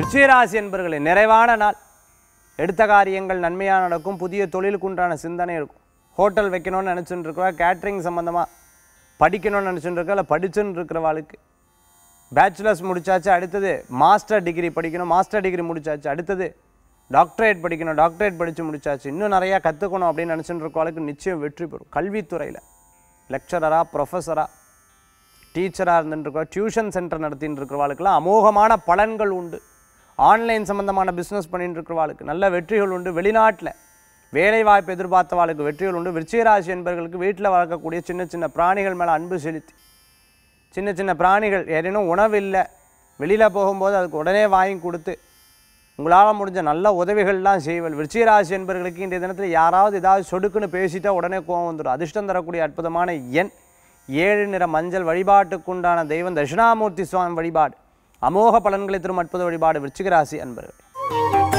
விருச்சிகராசி என்பர்களே நிறைவான நாள் எடுத்த காரியங்கள் நன்மையாக நடக்கும் புதிய தொழிலுக்கு உண்டான சிந்தனை இருக்கும் ஹோட்டல் வைக்கணும்னு நினச்சிட்டு இருக்கிறவா கேட்ரிங் சம்மந்தமாக படிக்கணும்னு நினச்சிட்டு இருக்கா இல்லை படிச்சுன்னு இருக்கிறவாளுக்கு பேச்சுலர்ஸ் முடிச்சாச்சு அடுத்தது மாஸ்டர் டிகிரி படிக்கணும் மாஸ்டர் டிகிரி முடிச்சாச்சு அடுத்தது டாக்டரேட் படிக்கணும் டாக்டரேட் படித்து முடிச்சாச்சு இன்னும் நிறையா கற்றுக்கணும் அப்படின்னு நினச்சிட்டு இருக்கவளுக்கு நிச்சயம் வெற்றி பெறும் கல்வித்துறையில் லெக்சரராக ப்ரொஃபஸராக டீச்சராக இருந்துட்டு டியூஷன் சென்டர் நடத்திட்டு இருக்கிறவாளுக்கெல்லாம் அமோகமான பலன்கள் உண்டு ஆன்லைன் சம்மந்தமான பிஸ்னஸ் பண்ணிட்டு இருக்கிறவாளுக்கு நல்ல வெற்றிகள் உண்டு வெளிநாட்டில் வேலை வாய்ப்பு எதிர்பார்த்தவாளுக்கு வெற்றிகள் உண்டு விருச்சிகராசி என்பவர்களுக்கு வீட்டில் வளர்க்கக்கூடிய சின்ன சின்ன பிராணிகள் மேலே அன்பு செலுத்தி சின்ன சின்ன பிராணிகள் ஏதேனும் உணவு இல்லை வெளியில் போகும்போது அதுக்கு உடனே வாங்கி கொடுத்து உங்களால் முடிஞ்ச நல்ல உதவிகள்லாம் செய்வல் விருச்சிகராசி என்பவர்களுக்கு இன்றைய தினத்தில் யாராவது ஏதாவது சொடுக்குன்னு பேசிட்டா உடனே கோவம் வந்துடும் அதிர்ஷ்டம் தரக்கூடிய அற்புதமான எண் ஏழு நிற மஞ்சள் வழிபாட்டுக்குண்டான தெய்வம் தட்சிணாமூர்த்தி சுவாமி வழிபாடு அமோக பலன்களை தரும் அற்புத வழிபாடு விருச்சிகராசி அன்பர்கள்